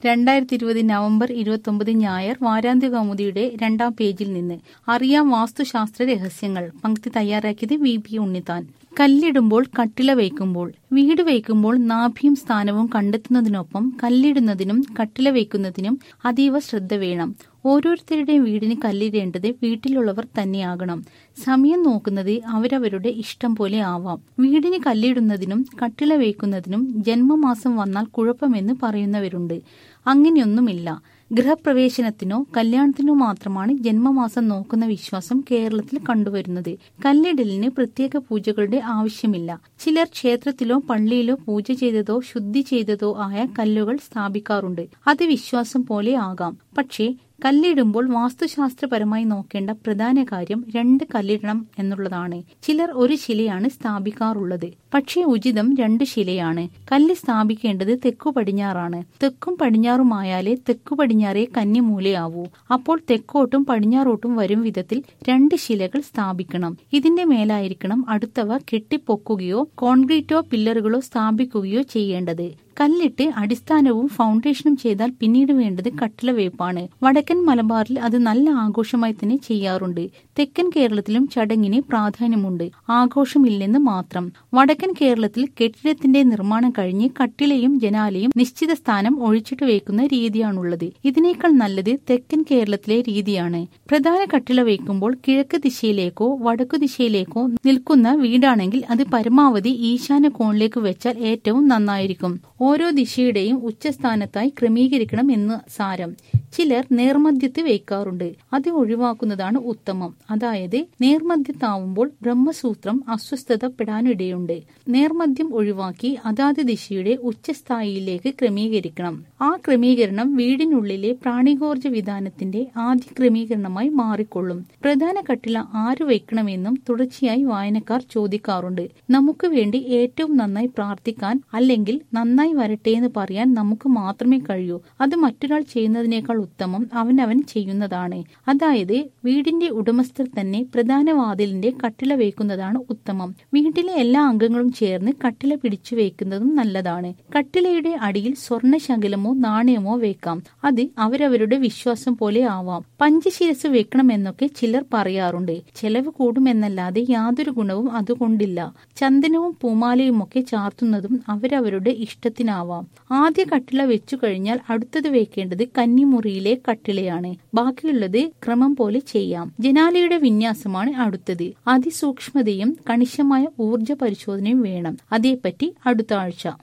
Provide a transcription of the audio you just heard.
രണ്ടായിരത്തി ഇരുപത് നവംബർ ഇരുപത്തൊമ്പത് ഞായർ വാരാന്ത്യ കൗമുദിയുടെ രണ്ടാം പേജിൽ നിന്ന് അറിയാം വാസ്തുശാസ്ത്ര രഹസ്യങ്ങൾ പങ്ക്തി തയ്യാറാക്കിയത് വി പി ഉണ്ണിത്താൻ കല്ലിടുമ്പോൾ കട്ടില വയ്ക്കുമ്പോൾ വീട് വയ്ക്കുമ്പോൾ നാഭിയും സ്ഥാനവും കണ്ടെത്തുന്നതിനൊപ്പം കല്ലിടുന്നതിനും കട്ടില വയ്ക്കുന്നതിനും അതീവ ശ്രദ്ധ വേണം ഓരോരുത്തരുടെയും വീടിന് കല്ലിടേണ്ടത് വീട്ടിലുള്ളവർ തന്നെയാകണം സമയം നോക്കുന്നത് അവരവരുടെ ഇഷ്ടം പോലെ ആവാം വീടിന് കല്ലിടുന്നതിനും കട്ടില വയ്ക്കുന്നതിനും ജന്മമാസം വന്നാൽ കുഴപ്പമെന്ന് പറയുന്നവരുണ്ട് അങ്ങനെയൊന്നുമില്ല ഗൃഹപ്രവേശനത്തിനോ കല്യാണത്തിനോ മാത്രമാണ് ജന്മമാസം നോക്കുന്ന വിശ്വാസം കേരളത്തിൽ കണ്ടുവരുന്നത് കല്ലിടലിന് പ്രത്യേക പൂജകളുടെ ആവശ്യമില്ല ചിലർ ക്ഷേത്രത്തിലോ പള്ളിയിലോ പൂജ ചെയ്തതോ ശുദ്ധി ചെയ്തതോ ആയ കല്ലുകൾ സ്ഥാപിക്കാറുണ്ട് അത് വിശ്വാസം പോലെ ആകാം പക്ഷേ കല്ലിടുമ്പോൾ വാസ്തുശാസ്ത്രപരമായി നോക്കേണ്ട പ്രധാന കാര്യം രണ്ട് കല്ലിടണം എന്നുള്ളതാണ് ചിലർ ഒരു ശിലയാണ് സ്ഥാപിക്കാറുള്ളത് പക്ഷേ ഉചിതം രണ്ട് ശിലയാണ് കല്ല് സ്ഥാപിക്കേണ്ടത് തെക്കു പടിഞ്ഞാറാണ് തെക്കും പടിഞ്ഞാറുമായാലേ തെക്കു പടിഞ്ഞാറേ കന്നിമൂലയാവൂ അപ്പോൾ തെക്കോട്ടും പടിഞ്ഞാറോട്ടും വരും വിധത്തിൽ രണ്ട് ശിലകൾ സ്ഥാപിക്കണം ഇതിന്റെ മേലായിരിക്കണം അടുത്തവ കെട്ടിപ്പൊക്കുകയോ കോൺക്രീറ്റോ പില്ലറുകളോ സ്ഥാപിക്കുകയോ ചെയ്യേണ്ടത് കല്ലിട്ട് അടിസ്ഥാനവും ഫൗണ്ടേഷനും ചെയ്താൽ പിന്നീട് വേണ്ടത് കട്ടിലവേപ്പാണ് വടക്കൻ മലബാറിൽ അത് നല്ല ആഘോഷമായി തന്നെ ചെയ്യാറുണ്ട് തെക്കൻ കേരളത്തിലും ചടങ്ങിന് പ്രാധാന്യമുണ്ട് ആഘോഷമില്ലെന്ന് മാത്രം വടക്കൻ കേരളത്തിൽ കെട്ടിടത്തിന്റെ നിർമ്മാണം കഴിഞ്ഞ് കട്ടിലയും ജനാലയും നിശ്ചിത സ്ഥാനം ഒഴിച്ചിട്ട് വയ്ക്കുന്ന രീതിയാണുള്ളത് ഇതിനേക്കാൾ നല്ലത് തെക്കൻ കേരളത്തിലെ രീതിയാണ് പ്രധാന കട്ടില വയ്ക്കുമ്പോൾ കിഴക്ക് ദിശയിലേക്കോ വടക്കു ദിശയിലേക്കോ നിൽക്കുന്ന വീടാണെങ്കിൽ അത് പരമാവധി ഈശാന കോണിലേക്ക് വെച്ചാൽ ഏറ്റവും നന്നായിരിക്കും ഓരോ ദിശയുടെയും ഉച്ചസ്ഥാനത്തായി ക്രമീകരിക്കണം എന്ന് സാരം ചിലർ നേർമധ്യത്ത് വയ്ക്കാറുണ്ട് അത് ഒഴിവാക്കുന്നതാണ് ഉത്തമം അതായത് നേർമധ്യത്താവുമ്പോൾ ബ്രഹ്മസൂത്രം അസ്വസ്ഥതപ്പെടാനിടയുണ്ട് നേർമധ്യം ഒഴിവാക്കി അതാത് ദിശയുടെ ഉച്ചസ്ഥായിയിലേക്ക് ക്രമീകരിക്കണം ആ ക്രമീകരണം വീടിനുള്ളിലെ പ്രാണികോർജ വിധാനത്തിന്റെ ആദ്യ ക്രമീകരണമായി മാറിക്കൊള്ളും പ്രധാന കട്ടില ആര് വയ്ക്കണമെന്നും തുടർച്ചയായി വായനക്കാർ ചോദിക്കാറുണ്ട് നമുക്ക് വേണ്ടി ഏറ്റവും നന്നായി പ്രാർത്ഥിക്കാൻ അല്ലെങ്കിൽ നന്നായി വരട്ടെ എന്ന് പറയാൻ നമുക്ക് മാത്രമേ കഴിയൂ അത് മറ്റൊരാൾ ചെയ്യുന്നതിനേക്കാൾ ഉത്തമം അവനവൻ ചെയ്യുന്നതാണ് അതായത് വീടിന്റെ ഉടമസ്ഥർ തന്നെ പ്രധാന വാതിലിന്റെ കട്ടില വയ്ക്കുന്നതാണ് ഉത്തമം വീട്ടിലെ എല്ലാ അംഗങ്ങളും ചേർന്ന് കട്ടില പിടിച്ചു വയ്ക്കുന്നതും നല്ലതാണ് കട്ടിലയുടെ അടിയിൽ സ്വർണ്ണശകലമോ നാണയമോ വെക്കാം അത് അവരവരുടെ വിശ്വാസം പോലെ ആവാം പഞ്ചശിരസ് വെക്കണമെന്നൊക്കെ ചിലർ പറയാറുണ്ട് ചെലവ് കൂടുമെന്നല്ലാതെ യാതൊരു ഗുണവും അതുകൊണ്ടില്ല ചന്ദനവും പൂമാലയുമൊക്കെ ചാർത്തുന്നതും അവരവരുടെ ഇഷ്ടത്തിനാവാം ആദ്യ കട്ടില വെച്ചു കഴിഞ്ഞാൽ അടുത്തത് വെക്കേണ്ടത് കന്നിമുറിയിലെ കട്ടിലയാണ് ബാക്കിയുള്ളത് ക്രമം പോലെ ചെയ്യാം ജനാലയുടെ വിന്യാസമാണ് അടുത്തത് അതിസൂക്ഷ്മതയും കണിശമായ ഊർജ പരിശോധനയും വേണം അതേപ്പറ്റി അടുത്ത ആഴ്ച